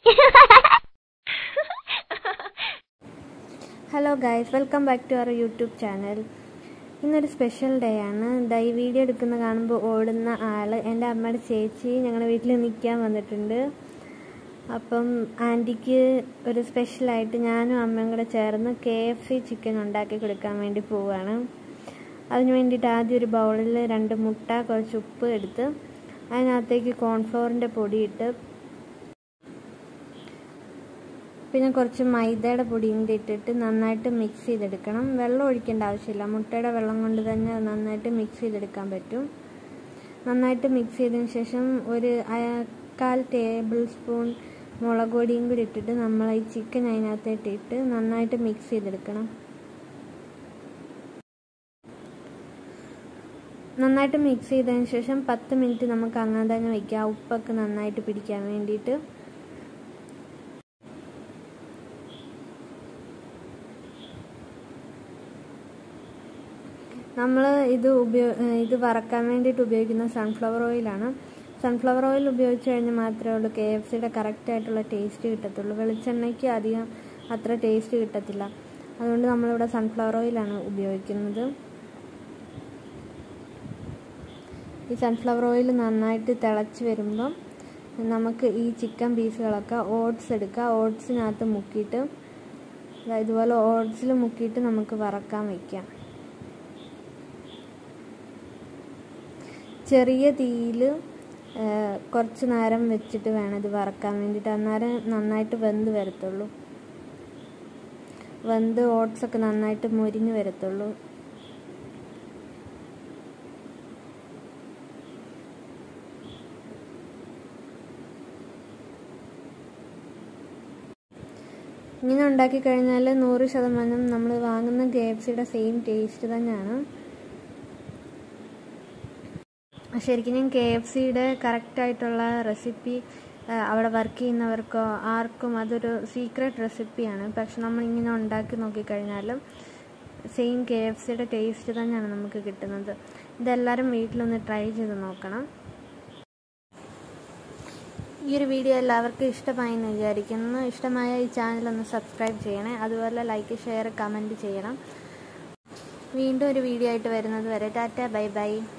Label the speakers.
Speaker 1: hello guys welcome back to our YouTube channel ഇന്നൊരു special day ആണ് ദാ ഈ വീഡിയോ എടുക്കുന്ന കാണുമ്പോൾ ഓടുന്ന ആൾ എൻ്റെ അമ്മയുടെ ചേച്ചി ഞങ്ങളുടെ വീട്ടിൽ നിൽക്കാൻ വന്നിട്ടുണ്ട് അപ്പം ആൻറ്റിക്ക് ഒരു സ്പെഷ്യലായിട്ട് ഞാനും അമ്മയും കൂടെ ചേർന്ന് കെ എഫ് സി ചിക്കൻ ഉണ്ടാക്കി കൊടുക്കാൻ വേണ്ടി പോവുകയാണ് അതിന് വേണ്ടിയിട്ട് ആദ്യം ഒരു ബൗളിൽ രണ്ട് മുട്ട കുറച്ച് ഉപ്പ് എടുത്ത് അതിനകത്തേക്ക് കോൺഫ്ലോറിൻ്റെ പൊടിയിട്ട് പിന്നെ കുറച്ച് മൈദയുടെ പൊടിയും കൂടി ഇട്ടിട്ട് നന്നായിട്ട് മിക്സ് ചെയ്തെടുക്കണം വെള്ളം ഒഴിക്കേണ്ട ആവശ്യമില്ല മുട്ടയുടെ വെള്ളം കൊണ്ട് തന്നെ നന്നായിട്ട് മിക്സ് ചെയ്തെടുക്കാൻ പറ്റും നന്നായിട്ട് മിക്സ് ചെയ്തതിന് ശേഷം ഒരു കാൽ ടേബിൾ സ്പൂൺ മുളക് പൊടിയും കൂടി ഇട്ടിട്ട് നമ്മൾ ഈ ചിക്കൻ അതിനകത്തേട്ട് ഇട്ട് നന്നായിട്ട് മിക്സ് ചെയ്തെടുക്കണം നന്നായിട്ട് മിക്സ് ചെയ്തതിന് ശേഷം പത്ത് മിനിറ്റ് നമുക്ക് അങ്ങനെ തന്നെ വയ്ക്കാം ഉപ്പൊക്കെ നന്നായിട്ട് പിടിക്കാൻ വേണ്ടിയിട്ട് നമ്മൾ ഇത് ഉപയോ ഇത് വറക്കാൻ വേണ്ടിയിട്ട് ഉപയോഗിക്കുന്ന സൺഫ്ലവർ ഓയിലാണ് സൺഫ്ലവർ ഓയിൽ ഉപയോഗിച്ച് കഴിഞ്ഞാൽ മാത്രമേ ഉള്ളൂ കെ എഫ് സിയുടെ കറക്റ്റ് ആയിട്ടുള്ള ടേസ്റ്റ് കിട്ടത്തുള്ളൂ വെളിച്ചെണ്ണയ്ക്ക് അധികം അത്ര ടേസ്റ്റ് കിട്ടത്തില്ല അതുകൊണ്ട് നമ്മളിവിടെ സൺഫ്ലവർ ഓയിലാണ് ഉപയോഗിക്കുന്നത് ഈ സൺഫ്ലവർ ഓയിൽ നന്നായിട്ട് തിളച്ച് വരുമ്പം നമുക്ക് ഈ ചിക്കൻ പീസുകളൊക്കെ ഓട്സ് എടുക്കുക ഓട്സിനകത്ത് മുക്കിയിട്ട് ഇതുപോലെ ഓട്സിൽ മുക്കിയിട്ട് നമുക്ക് വറക്കാൻ വയ്ക്കാം ചെറിയ തീയിൽ കുറച്ച് നേരം വെച്ചിട്ട് വേണം ഇത് വറക്കാൻ വേണ്ടിയിട്ട് അന്നേരം നന്നായിട്ട് വെന്ത് വരത്തുള്ളൂ വെന്ത് ഓട്സൊക്കെ നന്നായിട്ട് മുരിഞ്ഞ് വരത്തുള്ളൂ ഇങ്ങനെ ഉണ്ടാക്കി കഴിഞ്ഞാൽ നൂറ് ശതമാനം നമ്മൾ വാങ്ങുന്ന കെ എഫ് സിയുടെ സെയിം ടേസ്റ്റ് തന്നെയാണ് ശരിക്കും ഞാൻ കെ എഫ് സിയുടെ കറക്റ്റായിട്ടുള്ള റെസിപ്പി അവിടെ വർക്ക് ചെയ്യുന്നവർക്കോ ആർക്കും അതൊരു സീക്രട്ട് റെസിപ്പിയാണ് പക്ഷെ നമ്മളിങ്ങനെ ഉണ്ടാക്കി നോക്കിക്കഴിഞ്ഞാലും സെയിം കെ എഫ് സിയുടെ ടേസ്റ്റ് തന്നെയാണ് നമുക്ക് കിട്ടുന്നത് ഇതെല്ലാവരും വീട്ടിലൊന്ന് ട്രൈ ചെയ്ത് നോക്കണം ഈ ഒരു വീഡിയോ എല്ലാവർക്കും ഇഷ്ടമായി എന്ന് വിചാരിക്കുന്നു ഇഷ്ടമായ ഈ ചാനൽ ഒന്ന് സബ്സ്ക്രൈബ് ചെയ്യണേ അതുപോലെ ലൈക്ക് ഷെയർ കമൻറ്റ് ചെയ്യണം വീണ്ടും ഒരു വീഡിയോ ആയിട്ട് വരുന്നത് വരെ ടാറ്റ ബൈ ബൈ